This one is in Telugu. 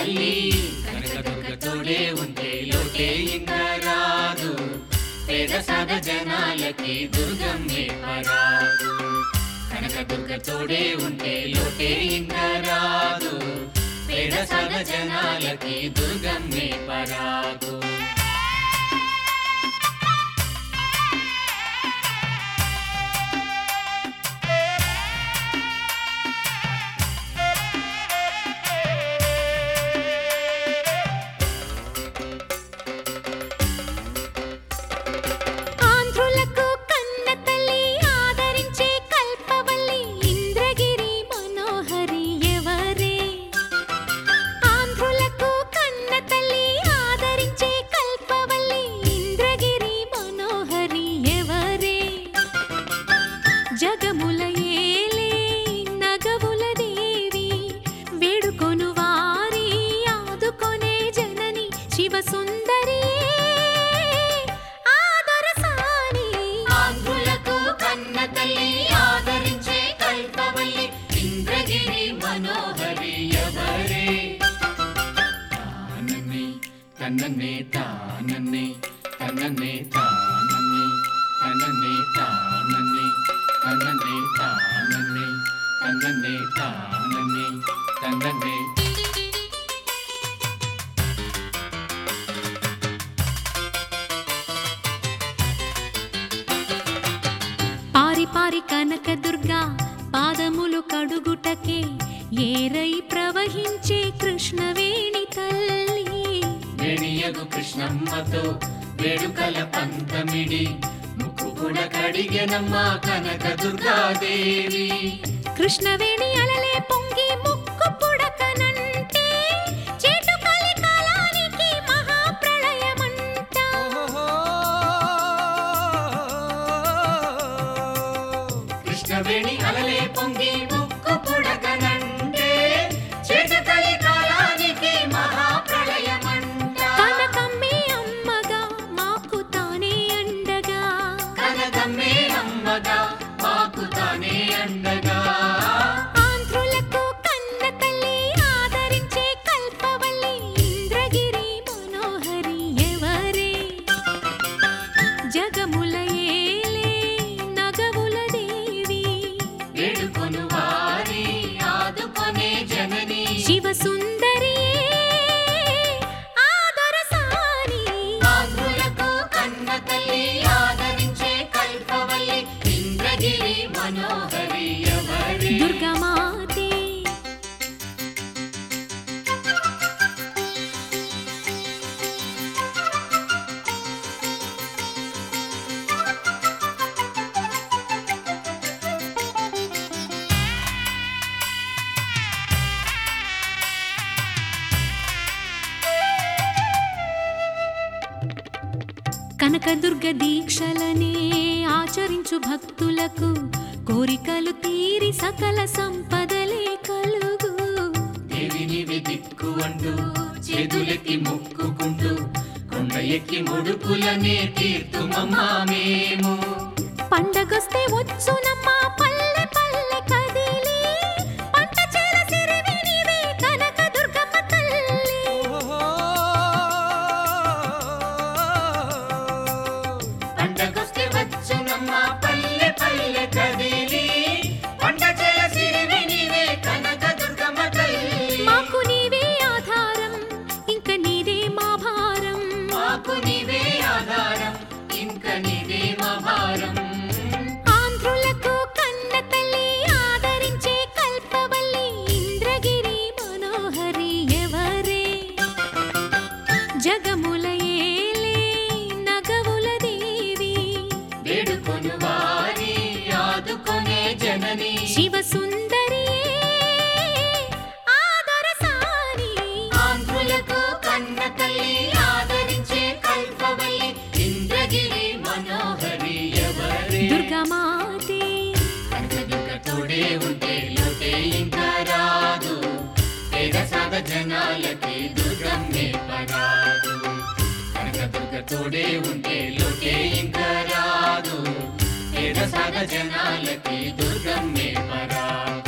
తల్లి కనకదుర్గ తోడే ఉంటే లోటే ఇంకా రాదు పేద సాద జనాలకి దుర్గమ్మే పరాదు కనకదుర్గ తోడే ఉంటే లోటే ఇంకా రాదు పేద సాద జనాలకి దుర్గమ్మే పరాదు ఆంధ్రులకు కన్న తల్లి ఆదరించే కల్పవల్లి ఇంద్రగిరి మనోహరి ఎవరే ఆంధ్రులకు కన్న తల్లి ఆదరించే కల్పవల్లి ఇంద్రగిరి మనోహరి ఎవరే జగముల ఏలే నగముల దేవి వేడుకొను వారి ఆదుకొనే జనని శివ సుందరి ఆదరసాని ఆంధ్రులకు కన్న తల్లి ఆదరించే కల్పవల్లి ఇంద్రగిరి మనోహరి ఎవరే తానన్నే తన్నన్నే తానన్నే తన్నన్నే తానన్నే తన్నన్నే తానన్నే తన్నన్నే తానన్నే తన్నన్నే తానన్నే తన్నన్నే పారి పారి కనక దుర్గా పాదములు కడుగుటకే ఏరై ప్రవహించే కృష్ణవేణి తల్లి వేణియగు కృష్ణమ్మతో వేడుకల పంతమిడి ముక్కు కూడా కడిగెనమ్మ కనక దుర్గాదేవి కృష్ణవేణి అలలే పొంగి ముక్కు పుడకనంటే చేటు కలి కాలానికి మహాప్రళయమంట కృష్ణవేణి అలలే పొంగి ముక్కు పుడకనంటే చేటకలి కాలానికి మహాప్రళయమంట కనకమ్మే అమ్మగా మాకు తానే అండగా కనకమ్మే అమ్మగా మాకు తానే అండగా ఆంధ్రులకు కన్న తల్లి ఆదరించే కల్పవల్లి ఇంద్రగిరి మనోహరి ఎవరే జగముల ఏలే నగముల దేవి వేడుకొను వారి ఆదుకొనే జనని శివ సుందరి ఆదరసాని ఆంధ్రులకు కన్న తల్లి ఆదరించే కల్పవల్లి ఇంద్రగిరి మనోహరి ఎవరి దుర్గమాతే కనకదుర్గ దీక్షలనే ఆచరించు భక్తులకు కోరికలు తీరి సకల సంపదలే కలుగు దేవిని దిక్కు అంటూ చేతులెత్తి మొక్కుకుంటూ కొండ ఎక్కి ముడుపులనే తీర్తుమమ్మా మేము పండగొస్తే వచ్చునమ్మా పల్లె పల్లె కదిలి పంట చేల సిరివి నీవే కనక దుర్గమ్మ తల్లి పండగొస్తే వచ్చునమ్మా పల్లె పల్లె కదిలి పంట చేల సిరివి నీవే కనక దుర్గమ్మ తల్లి మాకు నీవే ఆధారం ఇంక నీదే మా భారం మాకు నీవే ఆధారం ఇంక నీవే మా భారం ఆంధ్రులకు కన్న తల్లి ఆదరించే కల్పవల్లి ఇంద్రగిరి మనోహరి ఎవరే జగముల ఏలే నగముల దేవి వేడుకొను వారి ఆదుకొనే జనని శివ సుందరి ఆదరసాని ఆంధ్రులకు కన్న తల్లి ఆదరించే కల్పవల్లి ఇంద్రగిరి మనోహరి ఎవరే దుర్గమాతే కనకదుర్గ తోడే ఉంటే లోటే ఇంకా రాదు పేద సాద జనాలకి దుర్గమ్మే పరాదు కనకదుర్గ తోడే ఉంటే లోటే ఇంకా రాదు పేద సాద జనాలకి దుర్గమ్మే పరాదు